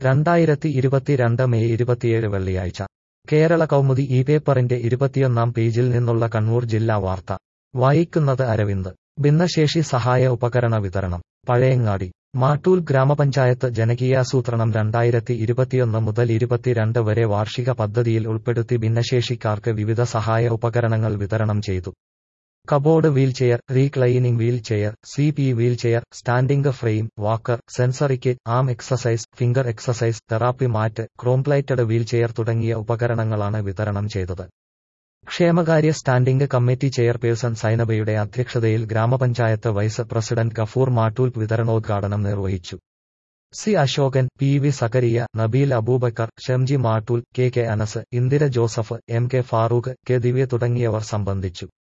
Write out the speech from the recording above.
രണ്ടായിരത്തി ഇരുപത്തിരണ്ട് മെയ് ഇരുപത്തിയേഴ് വെള്ളിയാഴ്ച കേരള കൗമുദി ഈ പേപ്പറിന്റെ ഇരുപത്തിയൊന്നാം പേജിൽ നിന്നുള്ള കണ്ണൂർ ജില്ലാ വാർത്ത വായിക്കുന്നത് അരവിന്ദ് ഭിന്നശേഷി സഹായ ഉപകരണ വിതരണം പഴയങ്ങാടി മാട്ടൂൽ ഗ്രാമപഞ്ചായത്ത് ജനകീയാസൂത്രണം രണ്ടായിരത്തി ഇരുപത്തിയൊന്ന് മുതൽ ഇരുപത്തിരണ്ട് വരെ വാർഷിക പദ്ധതിയിൽ ഉൾപ്പെടുത്തി ഭിന്നശേഷിക്കാർക്ക് വിവിധ സഹായ ഉപകരണങ്ങൾ വിതരണം ചെയ്തു cupboard wheelchair reclining wheelchair C P wheelchair standing frame walker sensory kit arm exercise finger exercise therapy mat chrome plated wheelchair തുടങ്ങിയ ഉപകരണങ്ങളാണ് വിതരണം ചെയ്തത് ക്ഷേമകാര്യ സ്റ്റാൻഡിംഗ് കമ്മിറ്റി ചെയർപേഴ്സൺ സൈനബയുടെ അധ്യക്ഷതയിൽ ഗ്രാമപഞ്ചായത്ത് വൈസ് പ്രസിഡന്റ് ഗഫൂർ മാട്ടൂൽ വിതരണോദ്ഘാടനം നിർവഹിച്ചു C Ashokan P V Sakkariya Nabeel Aboobacker Shamji Mattool K K Anas Indira Joseph M K Farooq K Divya തുടങ്ങിയവർ സംബന്ധിച്ചു